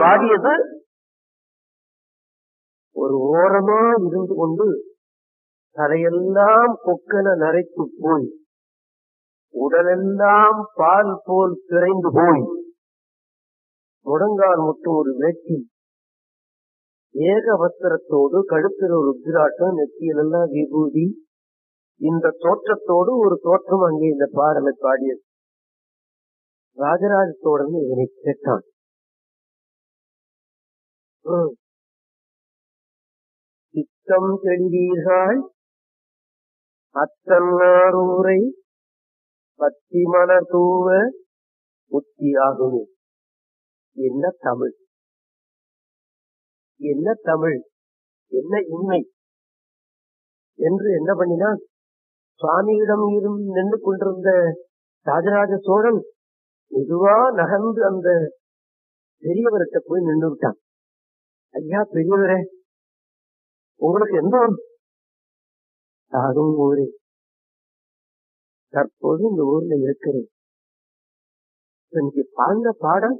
பாடியது ஒரு ஓரமா இருந்து கொண்டு தலையெல்லாம் கொக்கன நரைத்து போய் உடலெல்லாம் பால் போல் திரைந்து போய் முடங்கால் மட்டும் ஒரு வேட்டி ஏக வஸ்திரத்தோடு கழுத்தில் ஒரு ருத்ராட்டம் நெத்தியிலெல்லாம் விபூதி இந்த தோற்றத்தோடு ஒரு தோற்றம் அங்கே இந்த பாடலை பாடியது ராஜராஜ சோழன் இதனை கேட்டான் ம். சித்தம் தெளிவீர்கள் அத்தன்னாரூரை பத்தி மலர் தூவ உத்தியாகுமே என்ன தமிழ் என்ன தமிழ் என்ன இன்மை என்று என்ன பண்ணினான் சுவாமியிடம் இருந்து நின்று கொண்டிருந்த ராஜராஜ சோழன் மெதுவா நகர்ந்து அந்த பெரியவர்கிட்ட போய் நின்று விட்டான் ஐயா பெரியவரே உங்களுக்கு எந்த ஊர் அதுவும் ஊரே தற்போது இந்த ஊர்ல இருக்கிறேன் எனக்கு பாழ்ந்த பாடல்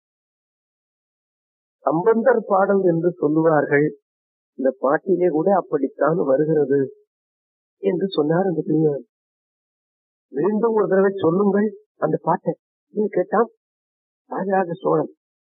சம்பந்தர் பாடல் என்று சொல்லுவார்கள் இந்த பாட்டிலே கூட அப்படித்தான் வருகிறது என்று சொன்னார் அந்த பெரியவர் மீண்டும் ஒரு தடவை சொல்லுங்கள் அந்த பாட்டை என்று கேட்டான் ராஜராஜ சோழன்